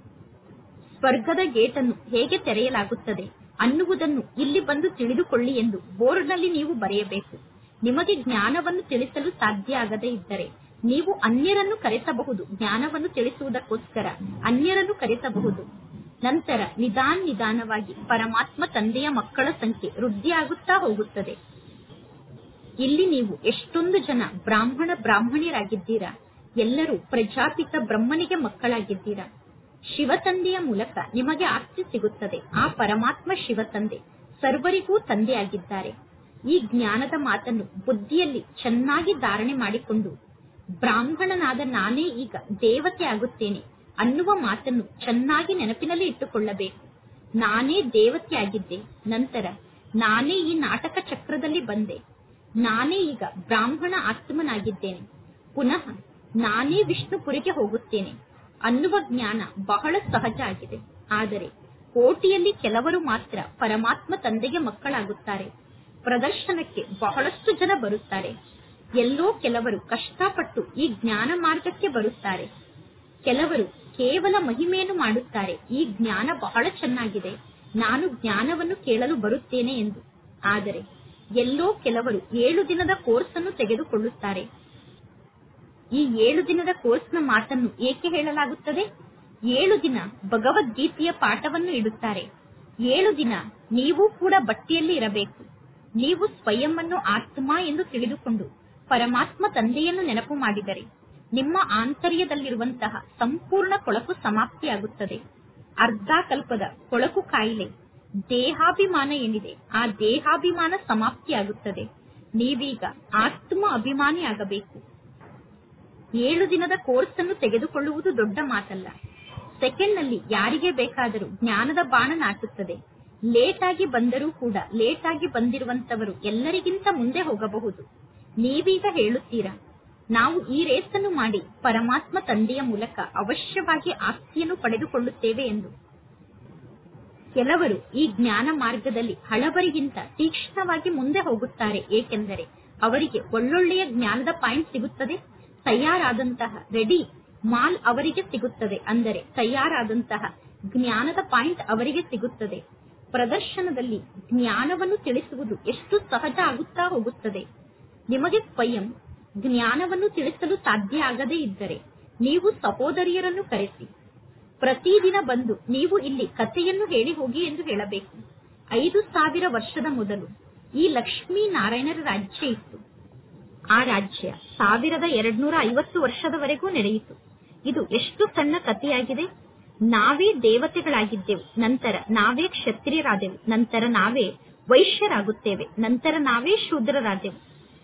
ಸ್ವರ್ಗದ ಗೇಟ್ ಅನ್ನು ಹೇಗೆ ತೆರೆಯಲಾಗುತ್ತದೆ ಅನ್ನುವುದನ್ನು ಇಲ್ಲಿ ಬಂದು ತಿಳಿದುಕೊಳ್ಳಿ ಎಂದು ಬೋರ್ಡ್ನಲ್ಲಿ ನೀವು ಬರೆಯಬೇಕು ನಿಮಗೆ ಜ್ಞಾನವನ್ನು ತಿಳಿಸಲು ಸಾಧ್ಯ ಆಗದೇ ಇದ್ದರೆ ನೀವು ಅನ್ಯರನ್ನು ಕರೆಸಬಹುದು ಜ್ಞಾನವನ್ನು ತಿಳಿಸುವುದಕ್ಕೋಸ್ಕರ ಅನ್ಯರನ್ನು ಕರೆಸಬಹುದು ನಂತರ ನಿಧಾನ ನಿಧಾನವಾಗಿ ಪರಮಾತ್ಮ ತಂದೆಯ ಮಕ್ಕಳ ಸಂಖ್ಯೆ ವೃದ್ಧಿಯಾಗುತ್ತಾ ಹೋಗುತ್ತದೆ ಇಲ್ಲಿ ನೀವು ಎಷ್ಟೊಂದು ಜನ ಬ್ರಾಹ್ಮಣ ಬ್ರಾಹ್ಮಣಿಯರಾಗಿದ್ದೀರಾ ಎಲ್ಲರೂ ಪ್ರಜಾಪಿತ ಬ್ರಹ್ಮನಿಗೆ ಮಕ್ಕಳಾಗಿದ್ದೀರಾ ಶಿವತಂದೆಯ ಮೂಲಕ ನಿಮಗೆ ಆಸ್ತಿ ಸಿಗುತ್ತದೆ ಆ ಪರಮಾತ್ಮ ಶಿವತಂದೆ ಸರ್ವರಿಗೂ ತಂದೆಯಾಗಿದ್ದಾರೆ ಈ ಜ್ಞಾನದ ಮಾತನ್ನು ಬುದ್ಧಿಯಲ್ಲಿ ಚೆನ್ನಾಗಿ ಧಾರಣೆ ಮಾಡಿಕೊಂಡು ಬ್ರಾಹ್ಮಣನಾದ ನಾನೇ ಈಗ ದೇವತೆ ಆಗುತ್ತೇನೆ ಅನ್ನುವ ಮಾತನ್ನು ಚೆನ್ನಾಗಿ ನೆನಪಿನಲ್ಲಿ ಇಟ್ಟುಕೊಳ್ಳಬೇಕು ನಾನೇ ದೇವತೆಯಾಗಿದ್ದೆ ನಂತರ ನಾನೇ ಈ ನಾಟಕ ಚಕ್ರದಲ್ಲಿ ಬಂದೆ ನಾನೇ ಈಗ ಬ್ರಾಹ್ಮಣ ಆತ್ಮನಾಗಿದ್ದೇನೆ ಪುನಃ ನಾನೇ ವಿಷ್ಣುಪುರಿಗೆ ಹೋಗುತ್ತೇನೆ ಅನ್ನುವ ಜ್ಞಾನ ಬಹಳ ಸಹಜ ಆಗಿದೆ ಆದರೆ ಕೋಟಿಯಲ್ಲಿ ಕೆಲವರು ಮಾತ್ರ ಪರಮಾತ್ಮ ತಂದೆಗೆ ಮಕ್ಕಳಾಗುತ್ತಾರೆ ಪ್ರದರ್ಶನಕ್ಕೆ ಬಹಳಷ್ಟು ಜನ ಬರುತ್ತಾರೆ ಎಲ್ಲೋ ಕೆಲವರು ಕಷ್ಟಪಟ್ಟು ಈ ಜ್ಞಾನ ಮಾರ್ಗಕ್ಕೆ ಬರುತ್ತಾರೆ ಕೆಲವರು ಕೇವಲ ಮಹಿಮೆಯನ್ನು ಮಾಡುತ್ತಾರೆ ಈ ಜ್ಞಾನ ಬಹಳ ಚೆನ್ನಾಗಿದೆ ನಾನು ಜ್ಞಾನವನ್ನು ಕೇಳಲು ಬರುತ್ತೇನೆ ಎಂದು ಆದರೆ ಎಲ್ಲೋ ಕೆಲವರು ಏಳು ದಿನದ ಕೋರ್ಸ್ ಅನ್ನು ತೆಗೆದುಕೊಳ್ಳುತ್ತಾರೆ ಈ ಏಳು ದಿನದ ಕೋರ್ಸ್ನ ಮಾತನ್ನು ಏಕೆ ಹೇಳಲಾಗುತ್ತದೆ ಏಳು ದಿನ ಭಗವದ್ಗೀತೆಯ ಪಾಠವನ್ನು ಇಡುತ್ತಾರೆ ಏಳು ದಿನ ನೀವು ಕೂಡ ಬಟ್ಟೆಯಲ್ಲಿ ಇರಬೇಕು ನೀವು ಸ್ವಯಂ ಅನ್ನು ಆತ್ಮ ಎಂದು ತಿಳಿದುಕೊಂಡು ಪರಮಾತ್ಮ ತಂದೆಯನ್ನು ನೆನಪು ಮಾಡಿದರೆ ನಿಮ್ಮ ಆಂತರ್ಯದಲ್ಲಿರುವಂತಹ ಸಂಪೂರ್ಣ ಕೊಳಕು ಸಮಾಪ್ತಿಯಾಗುತ್ತದೆ ಅರ್ಧ ಕಲ್ಪದ ಕೊಳಕು ಕಾಯಿಲೆ ದೇಹಾಭಿಮಾನ ಏನಿದೆ ಆ ದೇಹಾಭಿಮಾನ ಸಮಾಪ್ತಿಯಾಗುತ್ತದೆ ನೀವೀಗ ಆತ್ಮ ಅಭಿಮಾನಿ ಆಗಬೇಕು ಏಳು ದಿನದ ಕೋರ್ಸ್ ಅನ್ನು ತೆಗೆದುಕೊಳ್ಳುವುದು ದೊಡ್ಡ ಮಾತಲ್ಲ ಸೆಕೆಂಡ್ ನಲ್ಲಿ ಯಾರಿಗೆ ಬೇಕಾದರೂ ಜ್ಞಾನದ ಬಾಣ ನಾಟುತ್ತದೆ ಲೇಟ್ ಆಗಿ ಬಂದರೂ ಕೂಡ ಲೇಟ್ ಆಗಿ ಬಂದಿರುವಂತವರು ಎಲ್ಲರಿಗಿಂತ ಮುಂದೆ ಹೋಗಬಹುದು ನೀವೀಗ ಹೇಳುತ್ತೀರಾ ನಾವು ಈ ರೇಸ್ ಅನ್ನು ಮಾಡಿ ಪರಮಾತ್ಮ ತಂದೆಯ ಮೂಲಕ ಅವಶ್ಯವಾಗಿ ಆಸ್ತಿಯನ್ನು ಪಡೆದುಕೊಳ್ಳುತ್ತೇವೆ ಎಂದು ಕೆಲವರು ಈ ಜ್ಞಾನ ಮಾರ್ಗದಲ್ಲಿ ಹಳಬರಿಗಿಂತ ತೀಕ್ಷ್ಣವಾಗಿ ಮುಂದೆ ಹೋಗುತ್ತಾರೆ ಏಕೆಂದರೆ ಅವರಿಗೆ ಒಳ್ಳೊಳ್ಳೆಯ ಜ್ಞಾನದ ಪಾಯಿಂಟ್ ಸಿಗುತ್ತದೆ ತಯಾರಾದಂತಹ ರೆಡಿ ಮಾಲ್ ಅವರಿಗೆ ಸಿಗುತ್ತದೆ ಅಂದರೆ ತಯಾರಾದಂತಹ ಜ್ಞಾನದ ಪಾಯಿಂಟ್ ಅವರಿಗೆ ಸಿಗುತ್ತದೆ ಪ್ರದರ್ಶನದಲ್ಲಿ ಜ್ಞಾನವನ್ನು ತಿಳಿಸುವುದು ಎಷ್ಟು ಸಹಜ ಆಗುತ್ತಾ ಹೋಗುತ್ತದೆ ನಿಮಗೆ ಸ್ವಯಂ ಜ್ಞಾನವನ್ನು ತಿಳಿಸಲು ಸಾಧ್ಯ ಆಗದೇ ಇದ್ದರೆ ನೀವು ಸಹೋದರಿಯರನ್ನು ಕರೆಸಿ ಪ್ರತಿದಿನ ಬಂದು ನೀವು ಇಲ್ಲಿ ಕಥೆಯನ್ನು ಹೇಳಿ ಹೋಗಿ ಎಂದು ಹೇಳಬೇಕು ಐದು ಸಾವಿರ ವರ್ಷದ ಮೊದಲು ಈ ಲಕ್ಷ್ಮೀ ನಾರಾಯಣರ ರಾಜ್ಯ ಇತ್ತು ಆ ರಾಜ್ಯ ಸಾವಿರದ ಎರಡ್ನೂರ ಐವತ್ತು ವರ್ಷದವರೆಗೂ ನಡೆಯಿತು ಇದು ಎಷ್ಟು ಸಣ್ಣ ಕಥೆಯಾಗಿದೆ ನಾವೇ ದೇವತೆಗಳಾಗಿದ್ದೆವು ನಂತರ ನಾವೇ ಕ್ಷತ್ರಿಯರಾದೆವು ನಂತರ ನಾವೇ ವೈಶ್ಯರಾಗುತ್ತೇವೆ ನಂತರ ನಾವೇ ಶೂದ್ರರಾದೆವು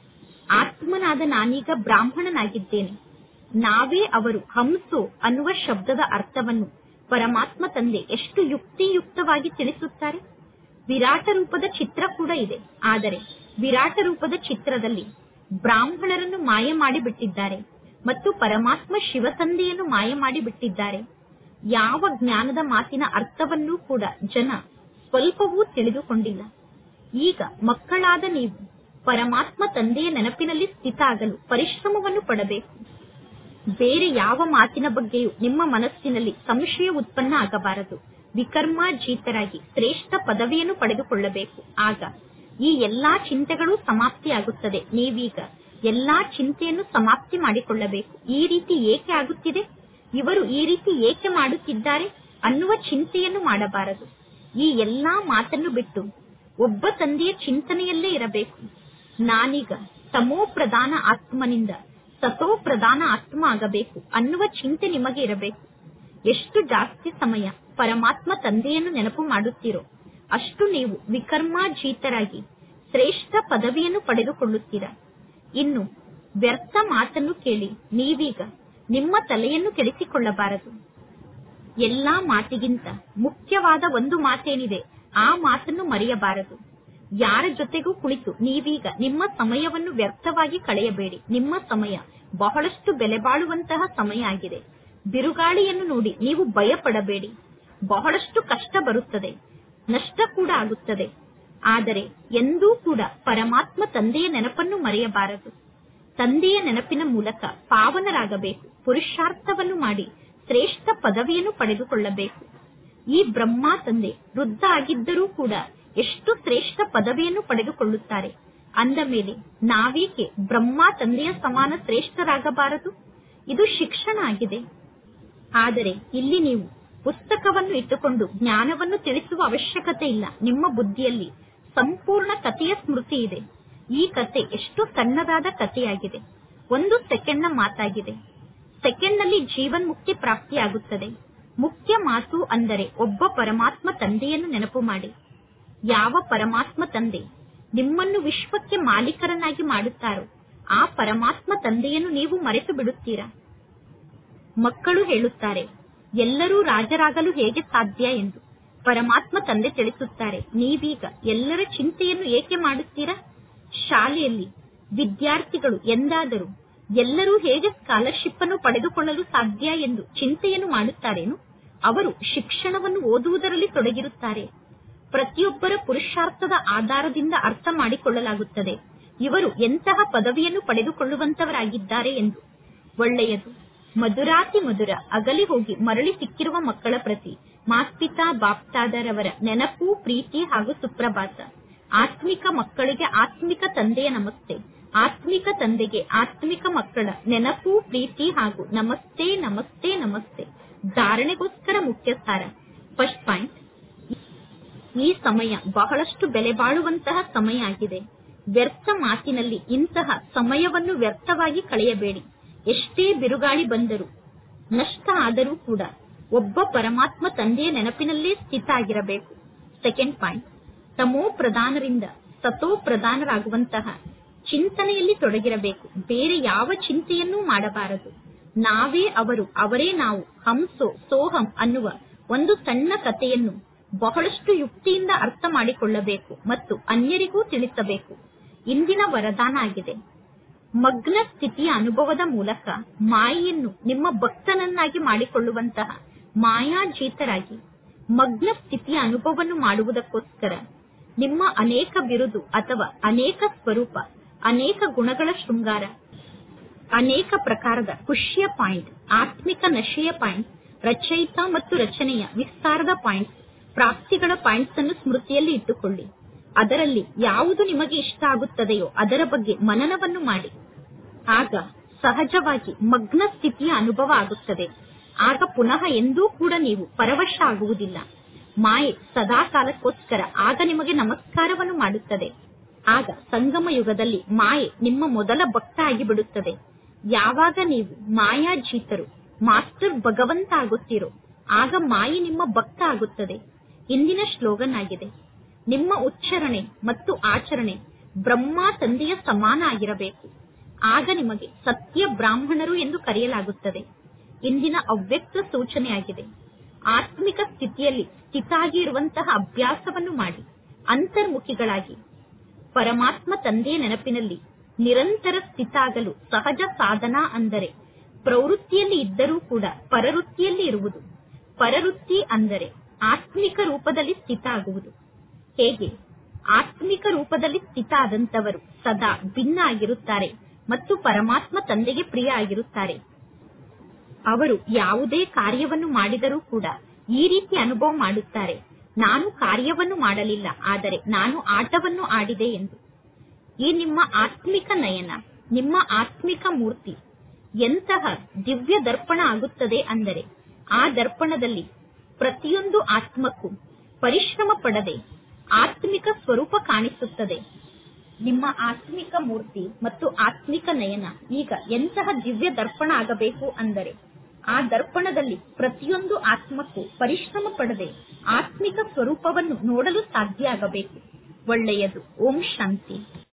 ಆತ್ಮನಾದ ನಾನೀಗ ಬ್ರಾಹ್ಮಣನಾಗಿದ್ದೇನೆ ನಾವೇ ಅವರು ಹಂಸು ಅನ್ನುವ ಶಬ್ದದ ಅರ್ಥವನ್ನು ಪರಮಾತ್ಮ ತಂದೆ ಎಷ್ಟು ಯುಕ್ತಿಯುಕ್ತವಾಗಿ ತಿಳಿಸುತ್ತಾರೆ ವಿರಾಟ ರೂಪದ ಚಿತ್ರ ಕೂಡ ಇದೆ ಆದರೆ ವಿರಾಟ ರೂಪದ ಚಿತ್ರದಲ್ಲಿ ಬ್ರಾಹ್ಮಣರನ್ನು ಮಾಯ ಮಾಡಿಬಿಟ್ಟಿದ್ದಾರೆ ಮತ್ತು ಪರಮಾತ್ಮ ಶಿವತಂದೆಯನ್ನು ಮಾಯ ಮಾಡಿಬಿಟ್ಟಿದ್ದಾರೆ ಯಾವ ಜ್ಞಾನದ ಮಾತಿನ ಅರ್ಥವನ್ನೂ ಕೂಡ ಜನ ಸ್ವಲ್ಪವೂ ತಿಳಿದುಕೊಂಡಿಲ್ಲ ಈಗ ಮಕ್ಕಳಾದ ನೀವು ಪರಮಾತ್ಮ ತಂದೆಯ ನೆನಪಿನಲ್ಲಿ ಸ್ಥಿತ ಆಗಲು ಪರಿಶ್ರಮವನ್ನು ಪಡಬೇಕು ಬೇರೆ ಯಾವ ಮಾತಿನ ಬಗ್ಗೆಯೂ ನಿಮ್ಮ ಮನಸ್ಸಿನಲ್ಲಿ ಸಂಶಯ ಉತ್ಪನ್ನ ಆಗಬಾರದು ವಿಕರ್ಮಾಜೀತರಾಗಿ ಶ್ರೇಷ್ಠ ಪದವಿಯನ್ನು ಪಡೆದುಕೊಳ್ಳಬೇಕು ಆಗ ಈ ಎಲ್ಲಾ ಚಿಂತೆಗಳು ಸಮಾಪ್ತಿಯಾಗುತ್ತದೆ ನೀವೀಗ ಎಲ್ಲಾ ಚಿಂತೆಯನ್ನು ಸಮಾಪ್ತಿ ಮಾಡಿಕೊಳ್ಳಬೇಕು ಈ ರೀತಿ ಏಕೆ ಆಗುತ್ತಿದೆ ಇವರು ಈ ರೀತಿ ಏಕೆ ಮಾಡುತ್ತಿದ್ದಾರೆ ಅನ್ನುವ ಚಿಂತೆಯನ್ನು ಮಾಡಬಾರದು ಈ ಎಲ್ಲಾ ಮಾತನ್ನು ಬಿಟ್ಟು ಒಬ್ಬ ತಂದೆಯ ಚಿಂತನೆಯಲ್ಲೇ ಇರಬೇಕು ನಾನೀಗ ತಮೋ ಪ್ರಧಾನ ಆತ್ಮನಿಂದ ಸತೋ ಪ್ರಧಾನ ಆತ್ಮ ಆಗಬೇಕು ಅನ್ನುವ ಚಿಂತೆ ನಿಮಗೆ ಇರಬೇಕು ಎಷ್ಟು ಜಾಸ್ತಿ ಸಮಯ ಪರಮಾತ್ಮ ತಂದೆಯನ್ನು ನೆನಪು ಮಾಡುತ್ತೀರೋ ಅಷ್ಟು ನೀವು ವಿಕರ್ಮಾಜೀತರಾಗಿ ಶ್ರೇಷ್ಠ ಪದವಿಯನ್ನು ಪಡೆದುಕೊಳ್ಳುತ್ತೀರಾ ಇನ್ನು ವ್ಯರ್ಥ ಮಾತನ್ನು ಕೇಳಿ ನೀವೀಗ ನಿಮ್ಮ ತಲೆಯನ್ನು ಕೆಡಿಸಿಕೊಳ್ಳಬಾರದು ಎಲ್ಲಾ ಮಾತಿಗಿಂತ ಮುಖ್ಯವಾದ ಒಂದು ಮಾತೇನಿದೆ ಆ ಮಾತನ್ನು ಮರೆಯಬಾರದು ಯಾರ ಜೊತೆಗೂ ಕುಳಿತು ನೀವೀಗ ನಿಮ್ಮ ಸಮಯವನ್ನು ವ್ಯರ್ಥವಾಗಿ ಕಳೆಯಬೇಡಿ ನಿಮ್ಮ ಸಮಯ ಬಹಳಷ್ಟು ಬೆಲೆ ಬಾಳುವಂತಹ ಸಮಯ ಆಗಿದೆ ಬಿರುಗಾಳಿಯನ್ನು ನೋಡಿ ನೀವು ಭಯ ಪಡಬೇಡಿ ಬಹಳಷ್ಟು ಕಷ್ಟ ಬರುತ್ತದೆ ನಷ್ಟ ಕೂಡ ಆಗುತ್ತದೆ ಆದರೆ ಎಂದೂ ಕೂಡ ಪರಮಾತ್ಮ ತಂದೆಯ ನೆನಪನ್ನು ಮರೆಯಬಾರದು ತಂದೆಯ ನೆನಪಿನ ಮೂಲಕ ಪಾವನರಾಗಬೇಕು ಪುರುಷಾರ್ಥವನ್ನು ಮಾಡಿ ಶ್ರೇಷ್ಠ ಪದವಿಯನ್ನು ಪಡೆದುಕೊಳ್ಳಬೇಕು ಈ ಬ್ರಹ್ಮ ತಂದೆ ವೃದ್ಧ ಆಗಿದ್ದರೂ ಕೂಡ ಎಷ್ಟು ಶ್ರೇಷ್ಠ ಪದವಿಯನ್ನು ಪಡೆದುಕೊಳ್ಳುತ್ತಾರೆ ಅಂದ ಮೇಲೆ ನಾವೇಕೆ ಬ್ರಹ್ಮ ತಂದೆಯ ಸಮಾನ ಶ್ರೇಷ್ಠರಾಗಬಾರದು ಇದು ಶಿಕ್ಷಣ ಆಗಿದೆ ಆದರೆ ಇಲ್ಲಿ ನೀವು ಪುಸ್ತಕವನ್ನು ಇಟ್ಟುಕೊಂಡು ಜ್ಞಾನವನ್ನು ತಿಳಿಸುವ ಅವಶ್ಯಕತೆ ಇಲ್ಲ ನಿಮ್ಮ ಬುದ್ಧಿಯಲ್ಲಿ ಸಂಪೂರ್ಣ ಕಥೆಯ ಸ್ಮೃತಿ ಇದೆ ಈ ಕತೆ ಎಷ್ಟು ಸಣ್ಣದಾದ ಕಥೆಯಾಗಿದೆ ಒಂದು ಸೆಕೆಂಡ್ನ ಮಾತಾಗಿದೆ ಸೆಕೆಂಡ್ನಲ್ಲಿ ಜೀವನ್ ಮುಕ್ತಿ ಪ್ರಾಪ್ತಿಯಾಗುತ್ತದೆ ಮುಖ್ಯ ಮಾತು ಅಂದರೆ ಒಬ್ಬ ಪರಮಾತ್ಮ ತಂದೆಯನ್ನು ನೆನಪು ಮಾಡಿ ಯಾವ ಪರಮಾತ್ಮ ತಂದೆ ನಿಮ್ಮನ್ನು ವಿಶ್ವಕ್ಕೆ ಮಾಲೀಕರನ್ನಾಗಿ ಮಾಡುತ್ತಾರೋ ಆ ಪರಮಾತ್ಮ ತಂದೆಯನ್ನು ನೀವು ಮರೆತು ಬಿಡುತ್ತೀರಾ ಮಕ್ಕಳು ಹೇಳುತ್ತಾರೆ ಎಲ್ಲರೂ ರಾಜರಾಗಲು ಹೇಗೆ ಸಾಧ್ಯ ಎಂದು ಪರಮಾತ್ಮ ತಂದೆ ತಿಳಿಸುತ್ತಾರೆ ನೀವೀಗ ಎಲ್ಲರ ಚಿಂತೆಯನ್ನು ಏಕೆ ಮಾಡುತ್ತೀರಾ ಶಾಲೆಯಲ್ಲಿ ವಿದ್ಯಾರ್ಥಿಗಳು ಎಂದಾದರೂ ಎಲ್ಲರೂ ಹೇಗೆ ಸ್ಕಾಲರ್ಶಿಪ್ ಅನ್ನು ಪಡೆದುಕೊಳ್ಳಲು ಸಾಧ್ಯ ಎಂದು ಚಿಂತೆಯನ್ನು ಮಾಡುತ್ತಾರೇನು ಅವರು ಶಿಕ್ಷಣವನ್ನು ಓದುವುದರಲ್ಲಿ ತೊಡಗಿರುತ್ತಾರೆ ಪ್ರತಿಯೊಬ್ಬರ ಪುರುಷಾರ್ಥದ ಆಧಾರದಿಂದ ಅರ್ಥ ಮಾಡಿಕೊಳ್ಳಲಾಗುತ್ತದೆ ಇವರು ಎಂತಹ ಪದವಿಯನ್ನು ಪಡೆದುಕೊಳ್ಳುವಂತವರಾಗಿದ್ದಾರೆ ಎಂದು ಒಳ್ಳೆಯದು ಮಧುರಾತಿ ಮಧುರ ಅಗಲಿ ಹೋಗಿ ಮರಳಿ ಸಿಕ್ಕಿರುವ ಮಕ್ಕಳ ಪ್ರತಿ ಮಾಸ್ಪಿತಾ ಬಾಪ್ತಾದರವರ ನೆನಪು ಪ್ರೀತಿ ಹಾಗೂ ಸುಪ್ರಭಾತ ಆತ್ಮಿಕ ಮಕ್ಕಳಿಗೆ ಆತ್ಮಿಕ ತಂದೆಯ ನಮಸ್ತೆ ಆತ್ಮಿಕ ತಂದೆಗೆ ಆತ್ಮಿಕ ಮಕ್ಕಳ ನೆನಪು ಪ್ರೀತಿ ಹಾಗೂ ನಮಸ್ತೆ ನಮಸ್ತೆ ನಮಸ್ತೆ ಧಾರಣೆಗೋಸ್ಕರ ಮುಖ್ಯ ಸಾರ ಫಸ್ಟ್ ಪಾಯಿಂಟ್ ಈ ಸಮಯ ಬಹಳಷ್ಟು ಬೆಲೆ ಬಾಳುವಂತಹ ಸಮಯ ಆಗಿದೆ ವ್ಯರ್ಥ ಮಾತಿನಲ್ಲಿ ಇಂತಹ ಸಮಯವನ್ನು ವ್ಯರ್ಥವಾಗಿ ಕಳೆಯಬೇಡಿ ಎಷ್ಟೇ ಬಿರುಗಾಳಿ ಬಂದರೂ ನಷ್ಟ ಆದರೂ ಕೂಡ ಒಬ್ಬ ಪರಮಾತ್ಮ ತಂದೆಯ ನೆನಪಿನಲ್ಲೇ ಸ್ಥಿತ ಆಗಿರಬೇಕು ಸೆಕೆಂಡ್ ಪಾಯಿಂಟ್ ತಮೋ ಪ್ರಧಾನರಿಂದ ಸತೋ ಪ್ರಧಾನರಾಗುವಂತಹ ಚಿಂತನೆಯಲ್ಲಿ ತೊಡಗಿರಬೇಕು ಬೇರೆ ಯಾವ ಚಿಂತೆಯನ್ನೂ ಮಾಡಬಾರದು ನಾವೇ ಅವರು ಅವರೇ ನಾವು ಹಂಸೋ ಸೋಹಂ ಅನ್ನುವ ಒಂದು ಸಣ್ಣ ಕಥೆಯನ್ನು ಬಹಳಷ್ಟು ಯುಕ್ತಿಯಿಂದ ಅರ್ಥ ಮಾಡಿಕೊಳ್ಳಬೇಕು ಮತ್ತು ಅನ್ಯರಿಗೂ ತಿಳಿಸಬೇಕು ಇಂದಿನ ವರದಾನ ಆಗಿದೆ ಮಗ್ನ ಸ್ಥಿತಿಯ ಅನುಭವದ ಮೂಲಕ ಮಾಯೆಯನ್ನು ನಿಮ್ಮ ಭಕ್ತನನ್ನಾಗಿ ಮಾಡಿಕೊಳ್ಳುವಂತಹ ಮಾಯಾಜೀತರಾಗಿ ಮಗ್ನ ಸ್ಥಿತಿಯ ಅನುಭವವನ್ನು ಮಾಡುವುದಕ್ಕೋಸ್ಕರ ನಿಮ್ಮ ಅನೇಕ ಬಿರುದು ಅಥವಾ ಅನೇಕ ಸ್ವರೂಪ ಅನೇಕ ಗುಣಗಳ ಶೃಂಗಾರ ಅನೇಕ ಪ್ರಕಾರದ ಖುಷಿಯ ಪಾಯಿಂಟ್ ಆತ್ಮಿಕ ನಶೆಯ ಪಾಯಿಂಟ್ ರಚಯಿತ ಮತ್ತು ರಚನೆಯ ವಿಸ್ತಾರದ ಪಾಯಿಂಟ್ ಪ್ರಾಪ್ತಿಗಳ ಪಾಯಿಂಟ್ಸ್ ಅನ್ನು ಸ್ಮೃತಿಯಲ್ಲಿ ಇಟ್ಟುಕೊಳ್ಳಿ ಅದರಲ್ಲಿ ಯಾವುದು ನಿಮಗೆ ಇಷ್ಟ ಆಗುತ್ತದೆಯೋ ಅದರ ಬಗ್ಗೆ ಮನನವನ್ನು ಮಾಡಿ ಆಗ ಸಹಜವಾಗಿ ಮಗ್ನ ಸ್ಥಿತಿಯ ಅನುಭವ ಆಗುತ್ತದೆ ಆಗ ಪುನಃ ಎಂದೂ ಕೂಡ ನೀವು ಪರವಶ ಆಗುವುದಿಲ್ಲ ಮಾಯೆ ಸದಾ ಕಾಲಕ್ಕೋಸ್ಕರ ಆಗ ನಿಮಗೆ ನಮಸ್ಕಾರವನ್ನು ಮಾಡುತ್ತದೆ ಆಗ ಸಂಗಮ ಯುಗದಲ್ಲಿ ಮಾಯೆ ನಿಮ್ಮ ಮೊದಲ ಭಕ್ತ ಆಗಿಬಿಡುತ್ತದೆ ಯಾವಾಗ ನೀವು ಮಾಯಾಜೀತರು ಮಾಸ್ಟರ್ ಭಗವಂತ ಆಗುತ್ತೀರೋ ಆಗ ಮಾಯೆ ನಿಮ್ಮ ಭಕ್ತ ಆಗುತ್ತದೆ ಇಂದಿನ ಶ್ಲೋಗನ್ ಆಗಿದೆ ನಿಮ್ಮ ಉಚ್ಚಾರಣೆ ಮತ್ತು ಆಚರಣೆ ಬ್ರಹ್ಮ ತಂದೆಯ ಸಮಾನ ಆಗಿರಬೇಕು ಆಗ ನಿಮಗೆ ಸತ್ಯ ಬ್ರಾಹ್ಮಣರು ಎಂದು ಕರೆಯಲಾಗುತ್ತದೆ ಇಂದಿನ ಅವ್ಯಕ್ತ ಸೂಚನೆಯಾಗಿದೆ ಆತ್ಮಿಕ ಸ್ಥಿತಿಯಲ್ಲಿ ಸ್ಥಿತಾಗಿ ಇರುವಂತಹ ಅಭ್ಯಾಸವನ್ನು ಮಾಡಿ ಅಂತರ್ಮುಖಿಗಳಾಗಿ ಪರಮಾತ್ಮ ತಂದೆಯ ನೆನಪಿನಲ್ಲಿ ನಿರಂತರ ಸ್ಥಿತಾಗಲು ಸಹಜ ಸಾಧನ ಅಂದರೆ ಪ್ರವೃತ್ತಿಯಲ್ಲಿ ಇದ್ದರೂ ಕೂಡ ಪರವೃತ್ತಿಯಲ್ಲಿ ಇರುವುದು ಪರವೃತ್ತಿ ಅಂದರೆ ಆತ್ಮಿಕ ರೂಪದಲ್ಲಿ ಸ್ಥಿತ ಆಗುವುದು ಹೇಗೆ ಆತ್ಮಿಕ ರೂಪದಲ್ಲಿ ಸ್ಥಿತ ಆದಂತವರು ಸದಾ ಭಿನ್ನ ಆಗಿರುತ್ತಾರೆ ಮತ್ತು ಪರಮಾತ್ಮ ತಂದೆಗೆ ಪ್ರಿಯ ಆಗಿರುತ್ತಾರೆ ಅವರು ಯಾವುದೇ ಕಾರ್ಯವನ್ನು ಮಾಡಿದರೂ ಕೂಡ ಈ ರೀತಿ ಅನುಭವ ಮಾಡುತ್ತಾರೆ ನಾನು ಕಾರ್ಯವನ್ನು ಮಾಡಲಿಲ್ಲ ಆದರೆ ನಾನು ಆಟವನ್ನು ಆಡಿದೆ ಎಂದು ಈ ನಿಮ್ಮ ಆತ್ಮಿಕ ನಯನ ನಿಮ್ಮ ಆತ್ಮಿಕ ಮೂರ್ತಿ ಎಂತಹ ದಿವ್ಯ ದರ್ಪಣ ಆಗುತ್ತದೆ ಅಂದರೆ ಆ ದರ್ಪಣದಲ್ಲಿ ಪ್ರತಿಯೊಂದು ಆತ್ಮಕ್ಕೂ ಪರಿಶ್ರಮ ಪಡದೆ ಆತ್ಮಿಕ ಸ್ವರೂಪ ಕಾಣಿಸುತ್ತದೆ ನಿಮ್ಮ ಆತ್ಮಿಕ ಮೂರ್ತಿ ಮತ್ತು ಆತ್ಮಿಕ ನಯನ ಈಗ ಎಂತಹ ದಿವ್ಯ ದರ್ಪಣ ಆಗಬೇಕು ಅಂದರೆ ಆ ದರ್ಪಣದಲ್ಲಿ ಪ್ರತಿಯೊಂದು ಆತ್ಮಕ್ಕೂ ಪರಿಶ್ರಮ ಪಡದೆ ಆತ್ಮಿಕ ಸ್ವರೂಪವನ್ನು ನೋಡಲು ಸಾಧ್ಯ ಆಗಬೇಕು ಒಳ್ಳೆಯದು ಓಂ ಶಾಂತಿ